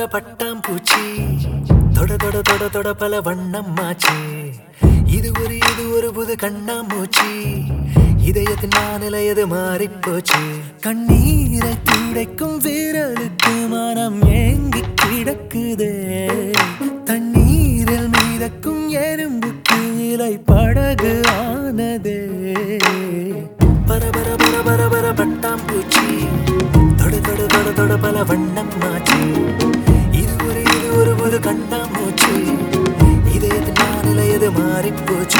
பட்டாம்பூச்சி தொட தொட தொட தொட பல வண்ணம் மாச்சு இது ஒரு இது ஒரு புது கண்ணாமூச்சி இதயத்தின் மாநிலையது மாறிப் போச்சு கண்ணீரை துடைக்கும் வீரலுக்கு மனம் ஏங்கி கிடக்குதே தண்ணீரில் மீதக்கும் எறும்புக்கு இலை படகு ஆனதே பர பர பர பர பர பட்டாம்பூச்சி தொட தொட தொட தொட பல வண்ணம் மாச்சு இது ஒரு இது ஒரு புது கண்ணாமூச்சி இதயத்தின் மாநிலையது மாறிப் போச்சு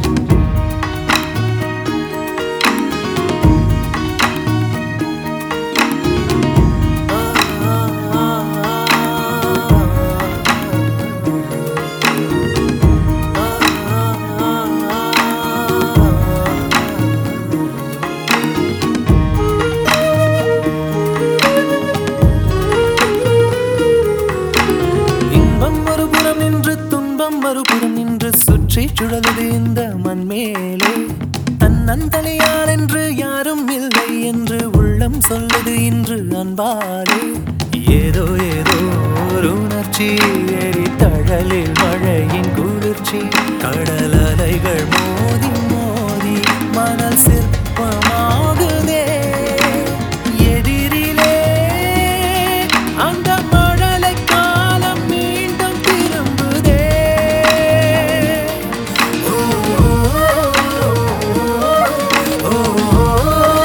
இன்பம் மறுபுறம் நின்று துன்பம் மறுபுறம் நின்று சுற்றி சுழலுது இந்த மண் மேலே தன்னந்தலையார் என்று யாரும் இல்லை என்று உள்ளம் சொல்லுது இன்று அன்பாலே ஏதோ ஏதோ ஒரு உணர்ச்சி எரி தழலில் மழையின் குளிர்ச்சி கடல் அலைகள் மோதி மோதி மணல் சிற்பமாகுதே எதிரிலே அந்த மழலை காலம் மீண்டும் திரும்புதே ஓ, ஓ, ஓ,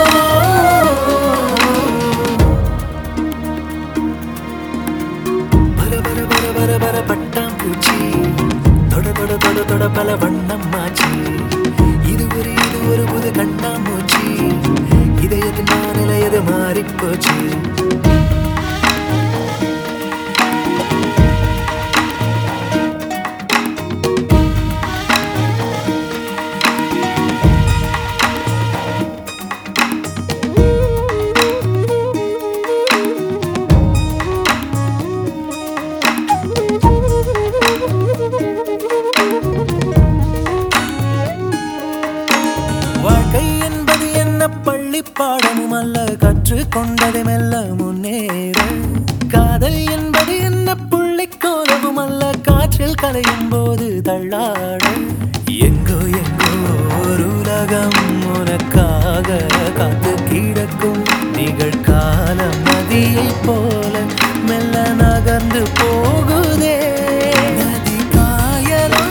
பர பர பர பர பர பட்டாம்பூச்சி தொட தொட தொட தொட பல வண்ணம் மாச்சி இது ஒரு இது ஒரு புது கண்ணாமூச்சி இதயத்தின் மாநிலையது மாறிப் போச்சு வாழ்க்கை என்பது என்ன பள்ளி பாடமும் அல்ல கற்றுக்கொண்டதை மெல்ல முன்னேற காதல் என்பது என்ன புள்ளிக்கோலமும் அல்ல காற்றில் கலையும் போது தள்ளாட எங்கோ எங்கோ ஒரு உலகம் உனக்காக காத்து கிடக்கும் நிகழ்கால நதியை போல மெல்ல நகர்ந்து போகுதே நதி காயலாம்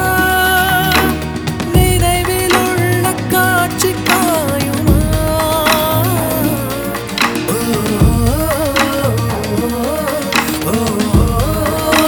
நினைவில் உள்ள காட்சி காயுமா ஓ, ஓ, ஓ,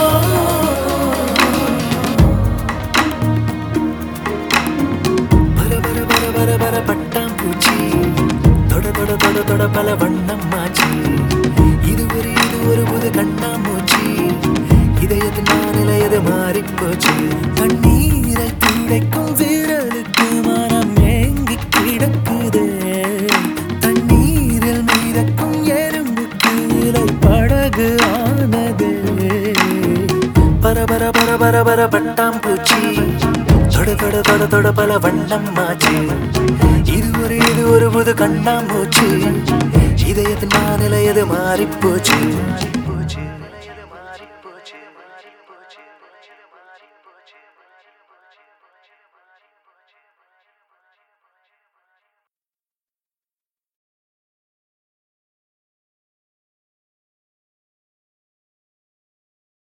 பர பர பர பர பர பட்டாம்பூச்சி தொட தொட தொட தொட பல வண்ணம் மாச்சி இது ஒரு இது ஒரு புது கண்ணாமூச்சி இதயத்தின் மாநிலையது மாறிப் போச்சு கண்ணீரை துடைக்கும் வீரலுக்கு மனம் ஏங்கி கிடக்குதே தண்ணீரில் மீதக்கும் எறும்புக்கு இலை படகு ஆனதே பர பர பர பர பர பட்டாம்பூச்சி தொட தொட தொட தொட பல வண்ணம் மாச்சு இது ஒரு இது ஒரு புது கண்ணாமூச்சி இதயத்தின் மாநிலையது மாறிப் போச்சு